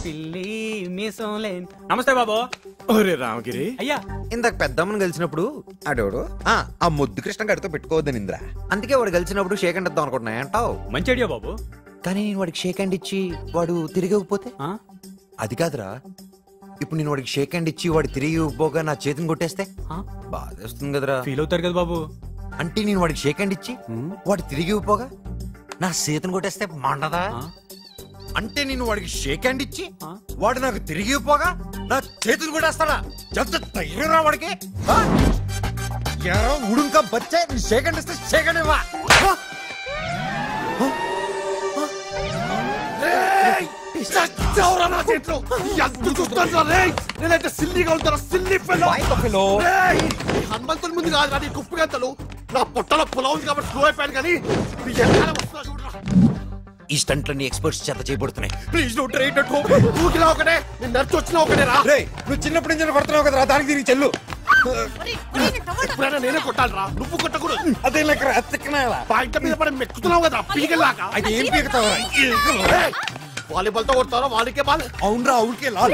పిల్లి మీసం లేని నమస్తే బాబు ఒరే రామగిరి అయ్యా ఇందాక పెద్దమ్మని కలిసినప్పుడు ఆడోడు ఆ ఆ ముద్దు కృష్ణ గడితో పెట్టుకోవద్దని ఇంద్ర అందుకే వాడు కలిసినప్పుడు షేక్ హ్యాండ్ ఇద్దాం అనుకుంటున్నా అంటావు మంచి ఐడియా బాబు కానీ నేను వాడికి షేక్ హ్యాండ్ ఇచ్చి వాడు తిరిగి ఇవ్వకపోతే ఆ? అది కాదురా ఇప్పుడు నేను వాడికి షేక్ హ్యాండ్ ఇచ్చి వాడు తిరిగి ఇవ్వబోగా నా చేతిని కొట్టేస్తే ఆ? బాధేస్తుంది కదరా ఫీల్ అవుతారు కదా బాబు అంటే నేను వాడికి షేక్ హ్యాండ్ ఇచ్చి వాడు తిరిగి ఇవ్వబోగా నా చేతిని కొట్టేస్తే మండదా ఆ? అంటే నేను వాడికి షేక్ హ్యాండ్ ఇచ్చి ఆ? వాడు నాకు తిరిగి ఇవ్వబోగా నా చేతిని కొట్టేస్తాడా ఎంత ధైర్యం రా వాడికి ఆ? ఎరా ఉడుంకా బచ్చే నీ షేక్ హ్యాండ్ ఇస్తే షేక్ హ్యాండ్ ఇవ్వా ఆ? చచ్చావురా నా చేతిలో ఎంత చూస్తాను రే నేనైతే సిల్లిగా ఉంటారా సిల్లి ఫెలో హనుమంతుని ముందు కాదు నీ కుప్పు గంతలు నా పొట్టలో పొలం ఉంది కాబట్టి స్లో అయిపోయాను కానీ నీ ఎనకాల వస్తున్నా చూడరా ఈ స్టంట్లన్నీ ఎక్స్పర్ట్స్ చేత చేయబడుతున్నాయి please don't right at home ఊకినా ఒకటే నేను నడిచి వచ్చినా ఒకటే రా రే నువ్వు చిన్నప్పటి నుంచి కొడుతున్నావు కదరా దానికి తిరిగి చెల్లు ఎప్పుడైనా నేనే కొట్టాలిరా నువ్వు కొట్టకూడదు అదే లెక్క అతికినావా పాయింట్ మీద పడి మెక్కుతున్నావు కదా పీగలాగా అయితే ఏం పీకుతావా వాలీబాల్ తో కొడతారా వాళ్ళకే బాల్ అవునరా అవుకే లాల్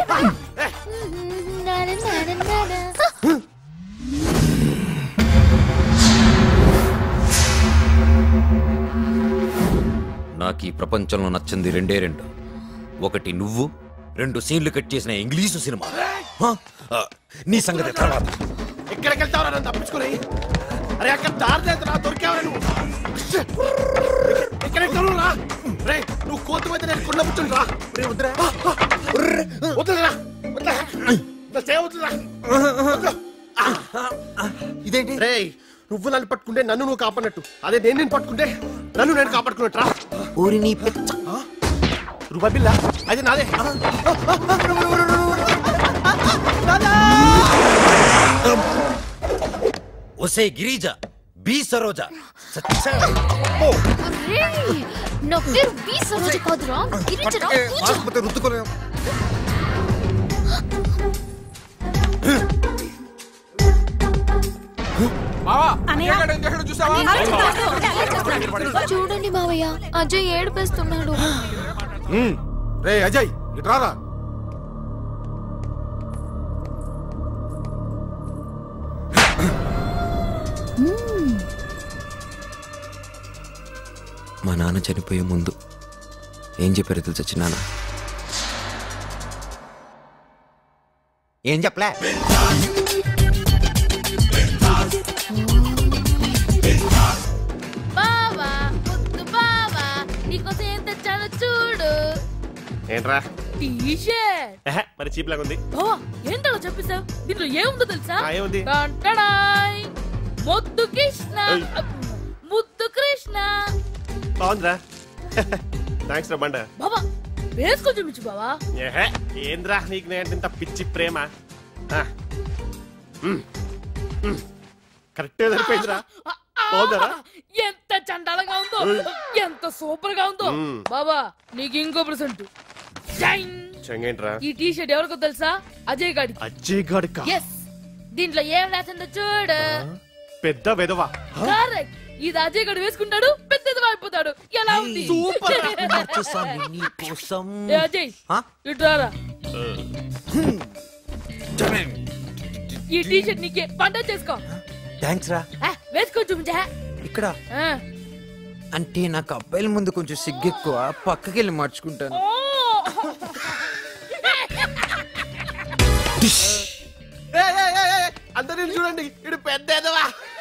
నాకు ఈ ప్రపంచంలో నచ్చింది రెండే రెండు ఒకటి నువ్వు రెండు సీన్లు కట్ చేసిన ఇంగ్లీషు సినిమా హ? ఆ, నీ సంగతి తర్వాత ఎక్కడికి వెళ్తావరా నన్ను తప్పించుకుని అరే అక్కడ దారి లేదు రా దొరికావరా నువ్వు ఎక్కడ వెళ్తావు రా రే నువ్వు కోతి మీద నేను కుండ పుచ్చుని రా రే వద్దురా వద్దురా వద్దురా నా చేయ వద్దురా వద్దు. ఇదేంటి రే నువ్వు నన్ను పట్టుకుంటే నన్ను నువ్వు కాపాడినట్టు అదే నేను నేను పట్టుకుంటే నన్ను నేను కాపాడుకున్నట్టు రా ఊరి నీ పిచ్చ రూపాయి బిల్ల అది నాదే ఒసే గిరిజ బి సరోజ నా పేరు బి సరోజ కాదురా గిరిజరా గిరిజ. రుద్దుకోలేం చూడండి మావయ్య అజయ్ ఏడిపేస్తున్నాడు రే అజయ్ ఇటు రారా మా నాన్న చనిపోయే ముందు ఏం చెప్పారు తెలుసా చిన్నాన్న ఏం చెప్పలే బావా ముద్దు బావా నీకోసం ఏం తెచ్చానో చూడు ఏంట్రా టీషర్ట్ ఎహె, మరి చీప్ లాగా ఉంది బావా ఏంటో చెప్పేశావు దీంట్లో ఏముందో తెలుసా ఆ, ఏముంది? టంటడాయ్. ముద్దు కృష్ణ ఏయ్. ముద్దు కృష్ణ బాగుందిరా థ్యాంక్స్ రా బండ బావా వేసుకొని చూపించు బావా ఏహే ఏంద్రా నీకు నేను ఇంత పిచ్చి ప్రేమ ఆ. మ్. మ్. కరెక్టే సరిపోయిందిరా బాగుందరా ఎంత చండాలంగా ఉందో ఎంత సూపర్ గా ఉందో మ్మ్. బాబా నీకు ఇంకో ప్రెసెంట్ చెంగేంట్రా ఈ టీ షర్ట్ ఎవరికో తెలుసా అజయ్ గాడికి అజ్జయ్ గడుక ఎస్ దీంట్లో ఏం రాసిందో చూడు పెద్ద వెదవా కరెక్ట్ ఇది అజయ్ గడు వేసుకుంటాడు పెద్దది అయిపోతాడు ఎలా ఉంది ఏ అజయ్ ఇటు రారా ఈ టీ షర్ట్ నీకే పంట చేసుకో థ్యాంక్స్ రా ఆ, వేసుకో చూపించా ఇక్కడ ఆ. అంటే నాకు అబ్బాయిల ముందు కొంచెం సిగ్గెక్కువ పక్కకి వెళ్ళి మార్చుకుంటాను ఓ. అందరూ వీళ్ళు చూడండి ఇడు పెద్ద ఎదవా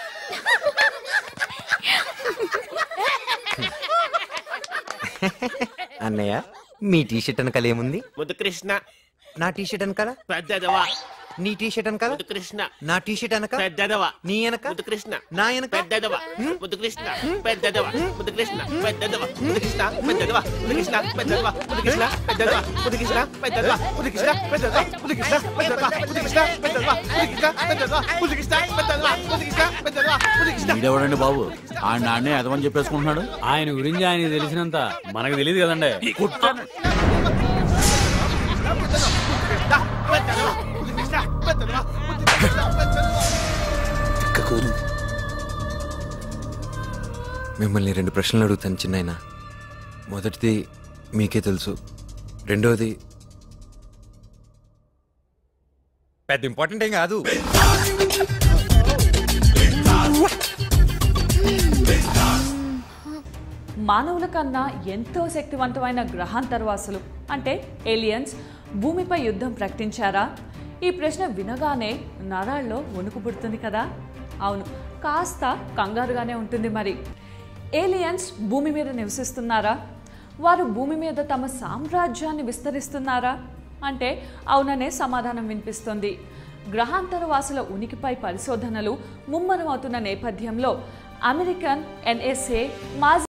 అన్నయ్య మీ టీ షర్ట్ వెనకాల ఏముంది ముద్దు కృష్ణ నా టీ షర్ట్ వెనకాల పెద్ద ఎదవా నీ టీ షర్ట్ వెనకాల ముద్దు కృష్ణ నా టీ షర్ట్ వెనక పెద్ద ఎదవా నీ వెనక ముద్దు కృష్ణ నా వెనక పెద్దదవా ముద్దు కృష్ణ పెద్దదవా ముద్దు కృష్ణ పెద్దదవా ముద్దు కృష్ణ పెద్దదవా ముద్దు కృష్ణ పెద్దదవా ముద్దు కృష్ణ పెద్దదవా ముద్దు కృష్ణ పెద్దదవా ముద్దు కృష్ణ పెద్దదవా ముద్దు కృష్ణ పెద్దదవా ముద్దు కృష్ణ పెద్దదవా ముద్దు కృష్ణ పెద్దదవా ముద్దు కృష్ణ పెద్దదవా ముద్దు కృష్ణ పెద్దదవా ముద్దు కృష్ణ వీడెవడండి బాబు ఆ నాన్నే ఎదవని చెప్పేసుకుంటున్నాడు ఆయన గురించి ఆయన తెలిసినంత మనకు తెలియదు కదండి పెద్దదవా ముద్దు కృష్ణ పెద్దదవా ముద్దు కృష్ణ పెద్దదవా మిమ్మల్ని రెండు ప్రశ్నలు అడుగుతాను చిన్నాయన మొదటిది మీకే తెలుసు రెండవది పెద్ద ఇంపార్టెంట్ ఏం కాదు మానవుల కన్నా ఎంతో శక్తివంతమైన గ్రహాంతరవాసులు అంటే ఏలియన్స్ భూమిపై యుద్ధం ప్రకటించారా ఈ ప్రశ్న వినగానే నరాల్లో వణుకు పుడుతుంది కదా అవును కాస్త కంగారుగానే ఉంటుంది మరి ఏలియన్స్ భూమి మీద నివసిస్తున్నారా వారు భూమి మీద తమ సామ్రాజ్యాన్ని విస్తరిస్తున్నారా అంటే అవుననే సమాధానం వినిపిస్తుంది గ్రహాంతర వాసుల ఉనికిపై పరిశోధనలు ముమ్మరమవుతున్న నేపథ్యంలో అమెరికన్ ఎన్ఎస్ఏ మాజీ